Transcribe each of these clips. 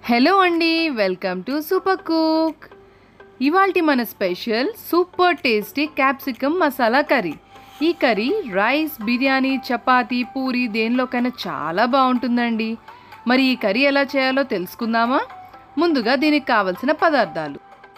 hello అండి welcome to super cook ఇవాల్టి మన special super tasty capsicum masala curry ఈ కర్రీ రైస్ బిర్యానీ చపాతీ పూరి దేనిలోకైనా చాలా బాగుంటుందండి మరి ఈ కర్రీ ఎలా చేయాలో తెలుసుకుందామా ముందుగా దీనికి కావలసిన పదార్థాలు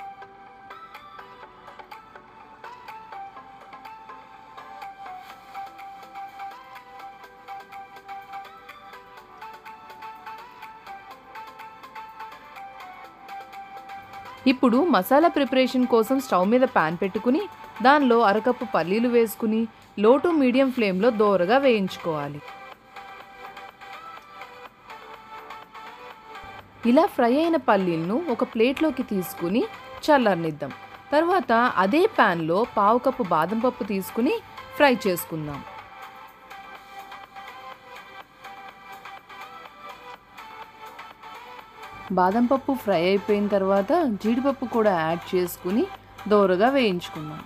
ఇప్పుడు మసాలా ప్రిపరేషన్ కోసం స్టవ్ మీద పాన్ పెట్టుకుని దానిలో అరకప్పు పల్లీలు వేసుకుని లో టు మీడియం ఫ్లేమ్లో దోరగా వేయించుకోవాలి ఇలా ఫ్రై అయిన పల్లీలను ఒక ప్లేట్లోకి తీసుకుని చల్లారనిద్దాం తర్వాత అదే ప్యాన్లో పావు కప్పు బాదం పప్పు తీసుకుని ఫ్రై చేసుకుందాం బాదం పప్పు ఫ్రై అయిపోయిన తర్వాత జీడిపప్పు కూడా యాడ్ చేసుకుని దోరగా వేయించుకుందాం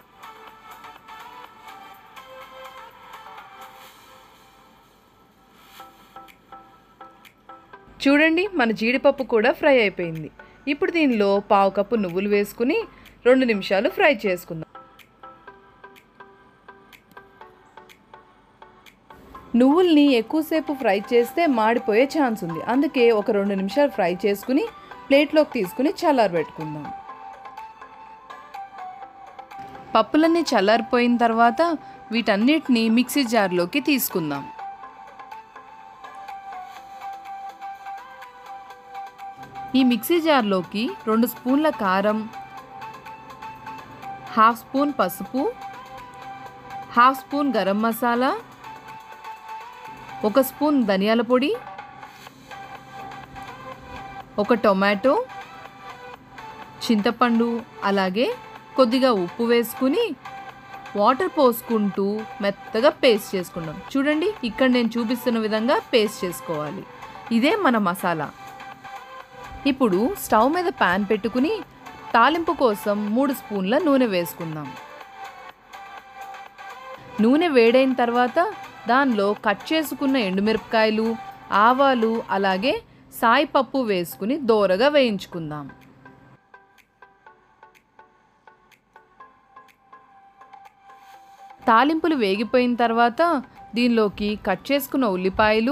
చూడండి మన జీడిపప్పు కూడా ఫ్రై అయిపోయింది ఇప్పుడు దీనిలో పావు కప్పు నువ్వులు వేసుకుని రెండు నిమిషాలు ఫ్రై చేసుకుందాం నువ్వుల్ని ఎక్కువసేపు ఫ్రై చేస్తే మాడిపోయే ఛాన్స్ ఉంది అందుకే ఒక రెండు నిమిషాలు ఫ్రై చేసుకుని ప్లేట్లోకి తీసుకుని చల్లారబెట్టుకుందాం పప్పులన్నీ చల్లారిపోయిన తర్వాత వీటన్నిటిని మిక్సీ జార్లోకి తీసుకుందాం ఈ మిక్సీ జార్లోకి రెండు స్పూన్ల కారం హాఫ్ స్పూన్ పసుపు హాఫ్ స్పూన్ గరం మసాలా ఒక స్పూన్ ధనియాల పొడి ఒక టొమాటో చింతపండు అలాగే కొద్దిగా ఉప్పు వేసుకుని వాటర్ పోసుకుంటూ మెత్తగా పేస్ట్ చేసుకున్నాం చూడండి ఇక్కడ నేను చూపిస్తున్న విధంగా పేస్ట్ చేసుకోవాలి ఇదే మన మసాలా ఇప్పుడు స్టవ్ మీద ప్యాన్ పెట్టుకుని తాలింపు కోసం మూడు స్పూన్ల నూనె వేసుకుందాం నూనె వేడైన తర్వాత దానిలో కట్ చేసుకున్న ఎండుమిరపకాయలు ఆవాలు అలాగే సాయిపప్పు వేసుకుని దోరగా వేయించుకుందాం తాలింపులు వేగిపోయిన తర్వాత దీనిలోకి కట్ చేసుకున్న ఉల్లిపాయలు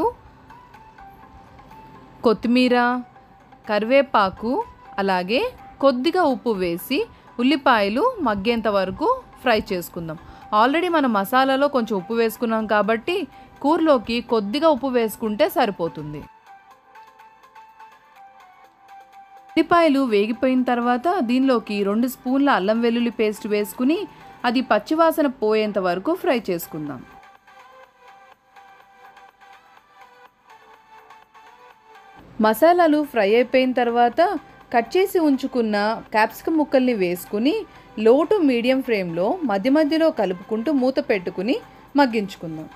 కొత్తిమీర కరివేపాకు అలాగే కొద్దిగా ఉప్పు వేసి ఉల్లిపాయలు మగ్గేంత వరకు ఫ్రై చేసుకుందాం ఆల్రెడీ మన మసాలాలో కొంచెం ఉప్పు వేసుకున్నాం కాబట్టి కూరలోకి కొద్దిగా ఉప్పు వేసుకుంటే సరిపోతుంది ఉల్లిపాయలు వేగిపోయిన తర్వాత దీనిలోకి రెండు స్పూన్ల అల్లం వెల్లుల్లి పేస్ట్ వేసుకుని అది పచ్చివాసన పోయేంత వరకు ఫ్రై చేసుకుందాం మసాలాలు ఫ్రై అయిపోయిన తర్వాత కట్ చేసి ఉంచుకున్న క్యాప్సికమ్ ముక్కల్ని వేసుకుని లో టు మీడియం ఫ్లేమ్లో మధ్య మధ్యలో కలుపుకుంటూ మూత పెట్టుకుని మగ్గించుకుందాం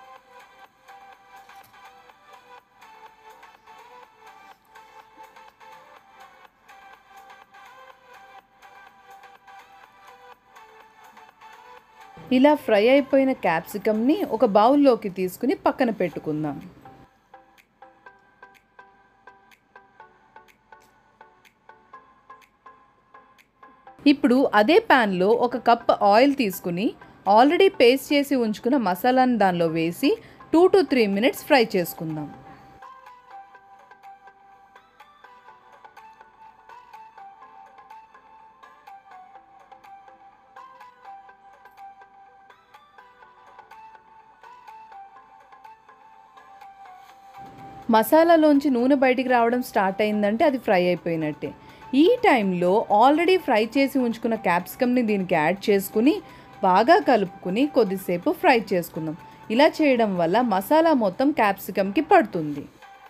ఇలా ఫ్రై అయిపోయిన క్యాప్సికమ్ని ఒక బౌల్లోకి తీసుకుని పక్కన పెట్టుకుందాం ఇప్పుడు అదే ప్యాన్లో ఒక కప్ ఆయిల్ తీసుకుని ఆల్రెడీ పేస్ట్ చేసి ఉంచుకున్న మసాలాని దానిలో వేసి two to three minutes fry చేసుకుందాం మసాలాలోంచి నూనె బయటికి రావడం స్టార్ట్ అయిందంటే అది ఫ్రై అయిపోయినట్టే ఈ టైంలో ఆల్రెడీ ఫ్రై చేసి ఉంచుకున్న క్యాప్సికమ్ని దీనికి యాడ్ చేసుకుని బాగా కలుపుకుని కొద్దిసేపు ఫ్రై చేసుకుందాం ఇలా చేయడం వల్ల మసాలా మొత్తం క్యాప్సికమ్కి పడుతుంది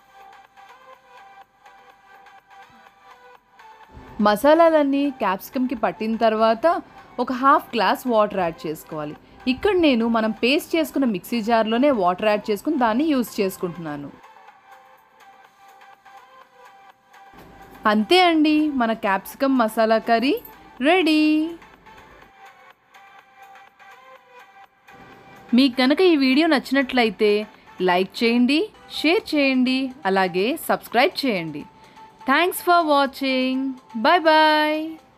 మసాలాలన్నీ క్యాప్సికమ్కి పట్టిన తర్వాత ఒక హాఫ్ గ్లాస్ వాటర్ యాడ్ చేసుకోవాలి ఇక్కడ నేను మనం పేస్ట్ చేసుకున్న మిక్సీ జార్లోనే వాటర్ యాడ్ చేసుకుని దాన్ని యూస్ చేసుకుంటున్నాను అంతే అండి మన క్యాప్సికమ్ మసాలా కర్రీ రెడీ మీకు కనుక ఈ వీడియో నచ్చినట్లయితే లైక్ చేయండి షేర్ చేయండి అలాగే సబ్స్క్రైబ్ చేయండి thanks for watching bye bye